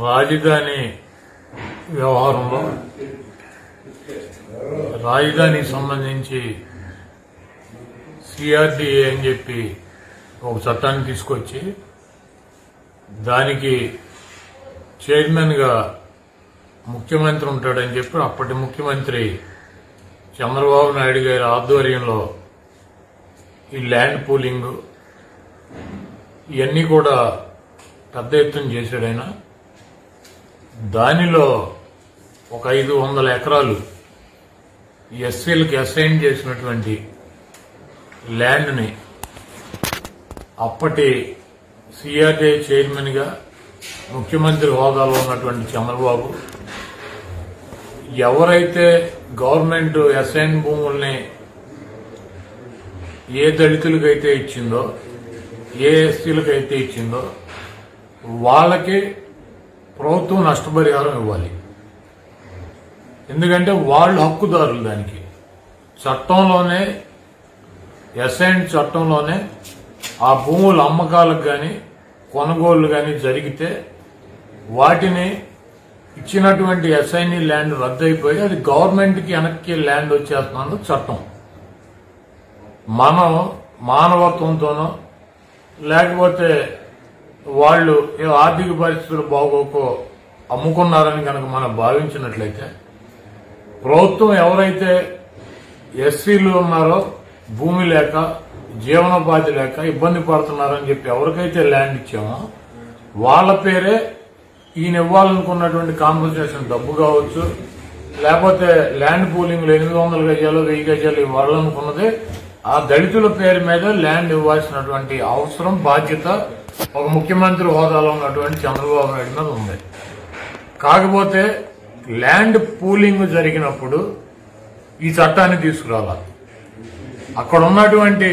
రాజధాని వ్యవహారంలో రాజధానికి సంబంధించి సిఆర్డిఏ అని చెప్పి ఒక చట్టాన్ని తీసుకొచ్చి దానికి చైర్మన్ గా ముఖ్యమంత్రి ఉంటాడని చెప్పి అప్పటి ముఖ్యమంత్రి చంద్రబాబు నాయుడు గారి ఆధ్వర్యంలో ఈ ల్యాండ్ పూలింగ్ ఇవన్నీ కూడా పెద్ద ఎత్తున చేశాడు ఆయన దానిలో ఒక ఐదు వందల ఎకరాలు ఎస్సీలకు అసైన్ చేసినటువంటి ల్యాండ్ని అప్పటి సిఆర్డీఏ చైర్మన్ గా ముఖ్యమంత్రి హోదాలో ఉన్నటువంటి చంద్రబాబు ఎవరైతే గవర్నమెంట్ అసైన్ భూముల్ని ఏ దళితులకైతే ఇచ్చిందో ఏ ఎస్సీలకైతే ఇచ్చిందో వాళ్ళకి ప్రభుత్వం నష్టపరిహారం ఇవ్వాలి ఎందుకంటే వాళ్ళు హక్కుదారులు దానికి చట్టంలోనే ఎస్ఐన్ చట్టంలోనే ఆ భూముల అమ్మకాలకు కానీ కొనుగోళ్లు కానీ జరిగితే వాటిని ఇచ్చినటువంటి ఎస్ఐని ల్యాండ్ రద్దయిపోయి అది గవర్నమెంట్కి వెనక్కి ల్యాండ్ వచ్చేస్తున్నది చట్టం మనం మానవత్వంతోనో లేకపోతే వాళ్ళు ఏ ఆర్థిక పరిస్థితులు బాగోకో అమ్ముకున్నారని కనుక మనం భావించినట్లయితే ప్రభుత్వం ఎవరైతే ఎస్సీలు ఉన్నారో భూమి లేక జీవనోపాధి లేక ఇబ్బంది పడుతున్నారని చెప్పి ఎవరికైతే ల్యాండ్ ఇచ్చామో వాళ్ళ పేరే ఈయన ఇవ్వాలనుకున్నటువంటి కాంపన్సేషన్ డబ్బు కావచ్చు లేకపోతే ల్యాండ్ పూలింగ్ లో ఎనిమిది వందల గజాలు వెయ్యి గజాలు ఇవ్వాలనుకున్నది ఆ దళితుల పేరు మీద ల్యాండ్ ఇవ్వాల్సినటువంటి అవసరం బాధ్యత ఒక ముఖ్యమంత్రి హోదాలో ఉన్నటువంటి చంద్రబాబు నాయుడు మీద ఉంది కాకపోతే ల్యాండ్ పూలింగ్ జరిగినప్పుడు ఈ చట్టాన్ని తీసుకురావాలి అక్కడ ఉన్నటువంటి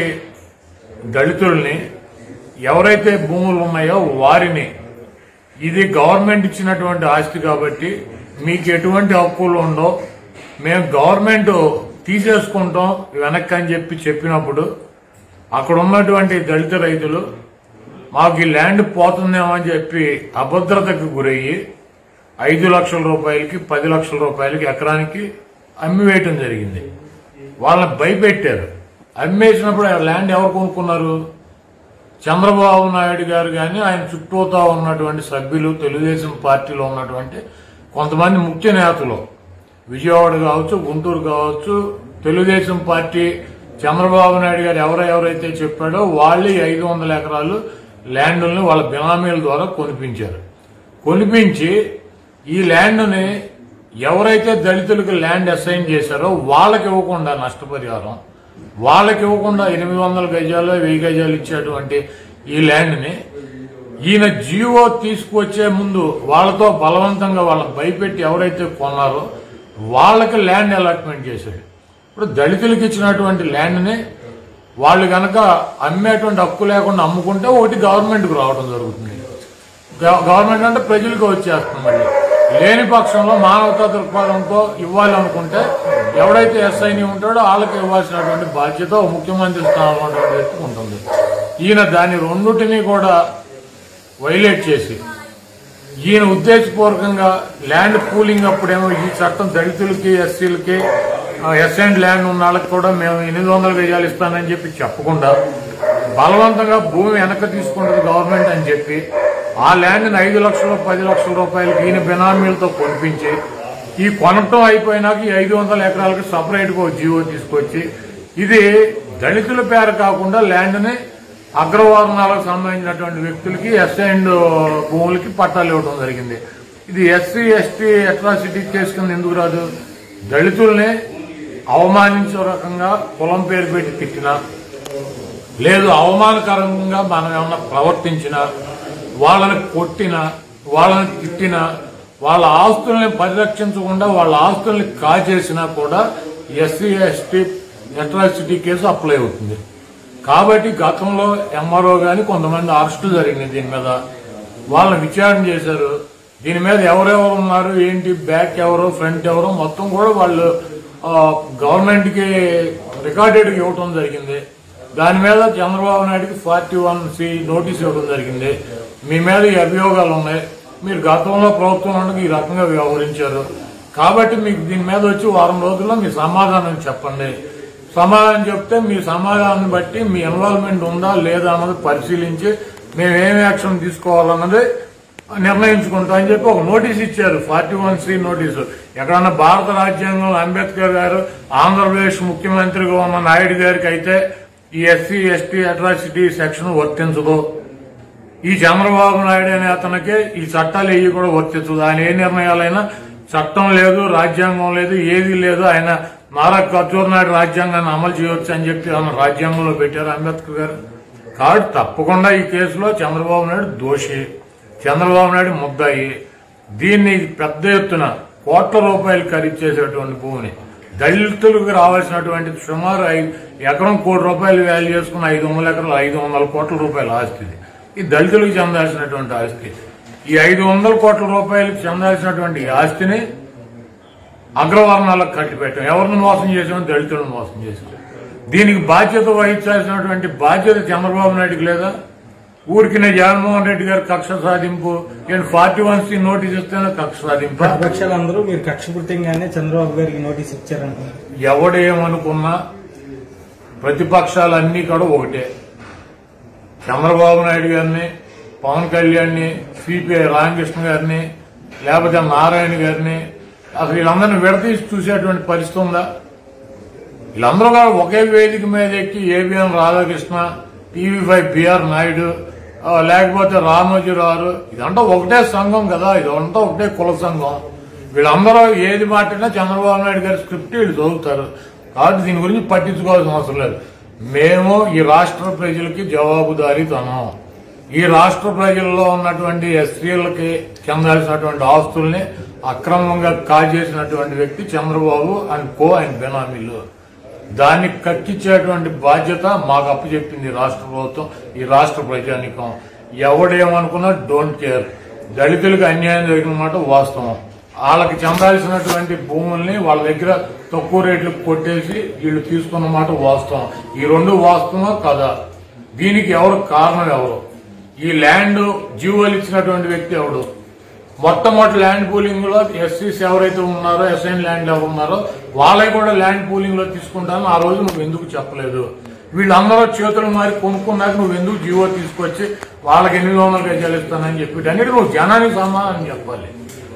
దళితుల్ని ఎవరైతే భూములు ఉన్నాయో వారిని ఇది గవర్నమెంట్ ఇచ్చినటువంటి ఆస్తి కాబట్టి మీకు ఎటువంటి హక్కులు ఉండవు మేము గవర్నమెంట్ తీసేసుకుంటాం వెనక్కి అని చెప్పి చెప్పినప్పుడు అక్కడ ఉన్నటువంటి దళిత రైతులు మాకు ఈ ల్యాండ్ పోతుందేమో అని చెప్పి అభద్రతకు గురయ్యి ఐదు లక్షల రూపాయలకి పది లక్షల రూపాయలకి ఎకరానికి అమ్మివేయటం జరిగింది వాళ్ళని భయపెట్టారు అమ్మేసినప్పుడు ఆ ల్యాండ్ ఎవరు కొనుక్కున్నారు చంద్రబాబు నాయుడు గారు కానీ ఆయన చుట్టూతా ఉన్నటువంటి సభ్యులు తెలుగుదేశం పార్టీలో ఉన్నటువంటి కొంతమంది ముఖ్య నేతలు విజయవాడ కావచ్చు గుంటూరు కావచ్చు తెలుగుదేశం పార్టీ చంద్రబాబు నాయుడు గారు ఎవరెవరైతే చెప్పాడో వాళ్ళే ఐదు వందల ఎకరాలు ల్యాండ్ని వాళ్ళ బినామీల ద్వారా కొనిపించారు కొనిపించి ఈ ల్యాండ్ని ఎవరైతే దళితులకు ల్యాండ్ అసైన్ చేశారో వాళ్ళకి ఇవ్వకుండా నష్టపరిహారం వాళ్ళకి ఇవ్వకుండా ఎనిమిది వందల గజాలు వెయ్యి గజాలు ఇచ్చేటువంటి ఈ ల్యాండ్ని ఈయన జీవో తీసుకువచ్చే ముందు వాళ్ళతో బలవంతంగా వాళ్ళని భయపెట్టి ఎవరైతే కొన్నారో వాళ్ళకి ల్యాండ్ అలాట్మెంట్ చేశాడు ఇప్పుడు దళితులకు ఇచ్చినటువంటి ల్యాండ్ని వాళ్ళు గనక అమ్మేటువంటి హక్కు లేకుండా అమ్ముకుంటే ఒకటి గవర్నమెంట్కి రావడం జరుగుతుంది గవ- గవర్నమెంట్ అంటే ప్రజలకు వచ్చేస్తుంది మళ్ళీ లేని పక్షంలో మానవతా దృక్పథంతో ఇవ్వాలి అనుకుంటే ఎవడైతే ఎస్ఐని ఉంటాడో వాళ్ళకి ఇవ్వాల్సినటువంటి బాధ్యత ఓ ముఖ్యమంత్రి స్థానంలో ఉన్నటువంటి వ్యక్తికి ఉంటుంది ఈయన దాని రెండుటిని కూడా వైలేట్ చేసి ఈయన ఉద్దేశపూర్వకంగా ల్యాండ్ పూలింగ్ అప్పుడేమో ఈ చట్టం దళితులకి ఎస్సీలకి ఎస్ అండ్ ల్యాండ్ ఉన్న వాళ్ళకి కూడా మేము ఎనిమిది వందల గజాలు ఇస్తానని చెప్పి చెప్పకుండా బలవంతంగా భూమి వెనక తీసుకుంటుంది గవర్నమెంట్ అని చెప్పి ఆ ల్యాండ్ని ఐదు లక్షలు పది లక్షల రూపాయలకి ఈయన బినామీలతో కొనిపించి ఈ కొనటం అయిపోయినాక ఈ ఐదు వందల ఎకరాలకు సపరేట్గా ఒక జీవో తీసుకొచ్చి ఇది దళితుల పేరు కాకుండా ల్యాండ్ని అగ్రవర్ణాలకు సంబంధించినటువంటి వ్యక్తులకి ఎస్ అండ్ భూములకి పట్టాలు ఇవ్వడం జరిగింది ఇది ఎస్సీ ఎస్టీ అట్రాసిటీ కేసు కింద ఎందుకు రాదు దళితుల్ని అవమానించే రకంగా కులం పేరు పెట్టి తిట్టినా లేదు అవమానకరంగా మనం ఏమన్నా ప్రవర్తించినా వాళ్ళని కొట్టినా వాళ్ళని తిట్టినా వాళ్ళ ఆస్తుల్ని పరిరక్షించకుండా వాళ్ళ ఆస్తుల్ని కాజేసినా కూడా SC ST atrocity case apply అవుతుంది కాబట్టి గతంలో ఎంఆర్ఓ గాని కొంతమంది అరెస్టులు జరిగినాయి దీని మీద వాళ్ళని విచారణ చేశారు దీని మీద ఎవరెవరు ఉన్నారు ఏంటి బ్యాక్ ఎవరు ఫ్రంట్ ఎవరు మొత్తం కూడా వాళ్ళు గవర్నమెంట్ కి రికార్డెడ్ ఇవ్వటం జరిగింది దాని మీద చంద్రబాబు నాయుడుకి ఫార్టీ వన్ సి నోటీస్ ఇవ్వడం జరిగింది మీ మీద ఈ అభియోగాలు ఉన్నాయి మీరు గతంలో ప్రభుత్వం ఉండగా ఈ రకంగా వ్యవహరించారు కాబట్టి మీకు దీని మీద వచ్చి వారం రోజుల్లో మీ సమాధానం చెప్పండి సమాధానం చెప్తే మీ సమాధానం బట్టి మీ ఇన్వాల్వ్మెంట్ ఉందా లేదా అన్నది పరిశీలించి మేము ఏం యాక్షన్ తీసుకోవాలన్నది నిర్ణయించుకుంటాం అని చెప్పి ఒక నోటీస్ ఇచ్చారు ఫార్టీ వన్ సి నోటీసు ఎక్కడన్నా భారత రాజ్యాంగంలో అంబేద్కర్ గారు ఆంధ్రప్రదేశ్ ముఖ్యమంత్రిగా ఉన్న నాయుడు గారికి అయితే ఈ ఎస్సీ ఎస్టీ అట్రాసిటీ సెక్షన్ వర్తించదు ఈ చంద్రబాబు నాయుడు అనే అతనికి ఈ చట్టాలు ఏవి కూడా వర్తించదు ఆయన ఏ నిర్ణయాలైనా చట్టం లేదు రాజ్యాంగం లేదు ఏది లేదు ఆయన నారా కచ్చూర్ నాయుడు రాజ్యాంగాన్ని అమలు చేయవచ్చు అని చెప్పి ఆయన రాజ్యాంగంలో పెట్టారు అంబేద్కర్ గారు కాబట్టి తప్పకుండా ఈ కేసులో చంద్రబాబు నాయుడు దోషి చంద్రబాబు నాయుడు ముద్దాయి దీన్ని పెద్ద ఎత్తున కోట్ల రూపాయలు ఖరీదు చేసేటువంటి భూమిని దళితులకు రావాల్సినటువంటి సుమారు ఐదు ఎకరం కోటి రూపాయలు వాల్యూ చేసుకున్న ఐదు వందల ఎకరాలు ఐదు వందల కోట్ల రూపాయల ఆస్తి ఇది. ఈ దళితులకు చెందాల్సినటువంటి ఆస్తి ఈ ఐదు వందల కోట్ల రూపాయలకు చెందాల్సినటువంటి ఈ ఆస్తిని అగ్రవర్ణాలకు కట్టిపెట్టాం ఎవరిని మోసం చేసాం దళితులను మోసం చేసాం దీనికి బాధ్యత వహించాల్సినటువంటి బాధ్యత చంద్రబాబు నాయుడుకి లేదా ఊరికినే జగన్మోహన్ రెడ్డి గారు కక్ష సాధింపు నేను ఫార్టీ వన్ సి నోటీస్ ఇస్తేనే కక్ష సాధింపు ప్రతిపక్షాలందరూ మీరు కక్షపూర్తిగానే చంద్రబాబు గారికి నోటీస్ ఇచ్చారంటున్నారు ఎవడేమనుకున్నా ప్రతిపక్షాలన్నీ కూడా ఒకటే చంద్రబాబు నాయుడు గారిని పవన్ కళ్యాణ్ని సిపిఐ రామకృష్ణ గారిని లేకపోతే నారాయణ గారిని అసలు వీళ్ళందరినీ విడతీసి చూసేటువంటి పరిస్థితి ఉందా వీళ్ళందరూ కూడా ఒకే వేదిక మీద ఎక్కి ABN Radhakrishna TV five BR Naidu ఆ, లేకపోతే రామోజీరావు ఇదంతా ఒకటే సంఘం కదా ఇదంతా ఒకటే కుల సంఘం వీళ్ళందరూ ఏది మాట్లాడినా చంద్రబాబు నాయుడు గారి స్క్రిప్ట్ వీళ్ళు చదువుతారు కాబట్టి దీని గురించి పట్టించుకోవాల్సిన అవసరం లేదు మేము ఈ రాష్ట్ర ప్రజలకి జవాబుదారీతనం ఈ రాష్ట్ర ప్రజల్లో ఉన్నటువంటి ఎస్సీలకి చెందాల్సినటువంటి ఆస్తుల్ని అక్రమంగా కాజేసినటువంటి వ్యక్తి చంద్రబాబు అండ్ కో అండ్ బెనామీలు దాన్ని కక్కించేటువంటి బాధ్యత మాకు అప్పచెప్పింది ఈ రాష్ట్ర ప్రభుత్వం ఈ రాష్ట్ర ప్రజానికం ఎవడేమనుకున్నా డోంట్ కేర్ దళితులకు అన్యాయం జరిగిన మాట వాస్తవం వాళ్ళకి చెందాల్సినటువంటి భూముల్ని వాళ్ళ దగ్గర తక్కువ రేట్లకు కొట్టేసి వీళ్ళు తీసుకున్న మాట వాస్తవం ఈ రెండు వాస్తవం కదా దీనికి ఎవరు కారణం ఎవరు ఈ ల్యాండ్ జీవోలు ఇచ్చినటువంటి వ్యక్తి ఎవడు మొట్టమొదటి ల్యాండ్ పూలింగ్ లో ఎస్సీస్ ఎవరైతే ఉన్నారో ఎస్ఐన్ ల్యాండ్ ఎవరు ఉన్నారో వాళ్ళకి కూడా ల్యాండ్ పూలింగ్ లో తీసుకుంటాను ఆ రోజు నువ్వు ఎందుకు చెప్పలేదు వీళ్ళందరూ చేతులు మారి కొనుక్కున్నాక నువ్వు ఎందుకు జీవో తీసుకొచ్చి వాళ్ళకి ఎనిమిది వందల గజాలు ఇస్తానని చెప్పి అన్నిటి నువ్వు జనానికి సమాధానం చెప్పాలి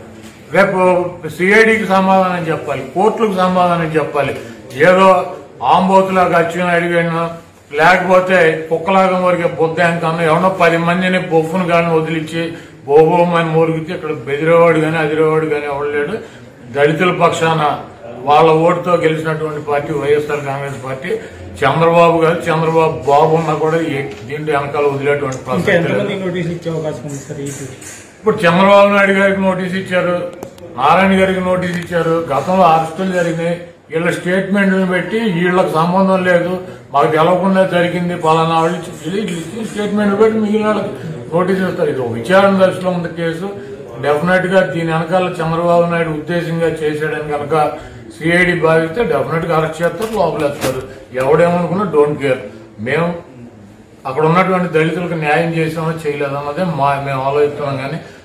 రేపు సిఐడికి సమాధానం చెప్పాలి కోర్టులకు సమాధానం చెప్పాలి ఏదో ఆంబోతులాగా అచ్చిన అడిగాను లేకపోతే కుక్కలాగా మురిగే బుద్ధాంకన్నా ఎవడో పది మందిని బొఫ్ఫును కానీ వదిలించి బోబోమని మురిగితే ఇక్కడ బెదిరేవాడు కానీ అదిరేవాడు కానీ ఎవడు లేడు దళితుల పక్షాన వాళ్ళ ఓటుతో గెలిచినటువంటి party YSR Congress party Chandrababu గారు చంద్రబాబు బాబు ఉన్నా కూడా ఈ- దీంట్లో వెనకాల వదిలేటువంటి ఇంకా ప్రసక్తి లేదు. ఎంతమంది నోటీస్ ఇచ్చే అవకాశం ఉంది సార్ ఈ ఇప్పుడు చంద్రబాబు నాయుడు గారికి నోటీస్ ఇచ్చారు నారాయణ గారికి నోటీస్ ఇచ్చారు గతంలో అరెస్టులు జరిగినాయి వీళ్ళ స్టేట్మెంట్లను పెట్టి వీళ్ళకి సంబంధం లేదు మాకు తెలవకుండా జరిగింది పలానా వాళ్ళు ఇచ్చి స్టేట్మెంట్ పెట్టి మిగిలిన వాళ్ళకి నోటీస్ ఇస్తారు ఇది ఒక విచారణ దశలో ఉంది కేసు డెఫినెట్ గా దీని వెనకాల చంద్రబాబు నాయుడు ఉద్దేశంగా చేశాడని కనుక సిఐడి భావిస్తే డెఫినెట్ గా అరెస్ట్ చేస్తారు లోపలేస్తారు ఎవడేమనుకున్నా డోంట్ కేర్ మేము అక్కడ ఉన్నటువంటి దళితులకు న్యాయం చేసామో చేయలేదన్నదే మా మేము ఆలోచిస్తున్నాం కానీ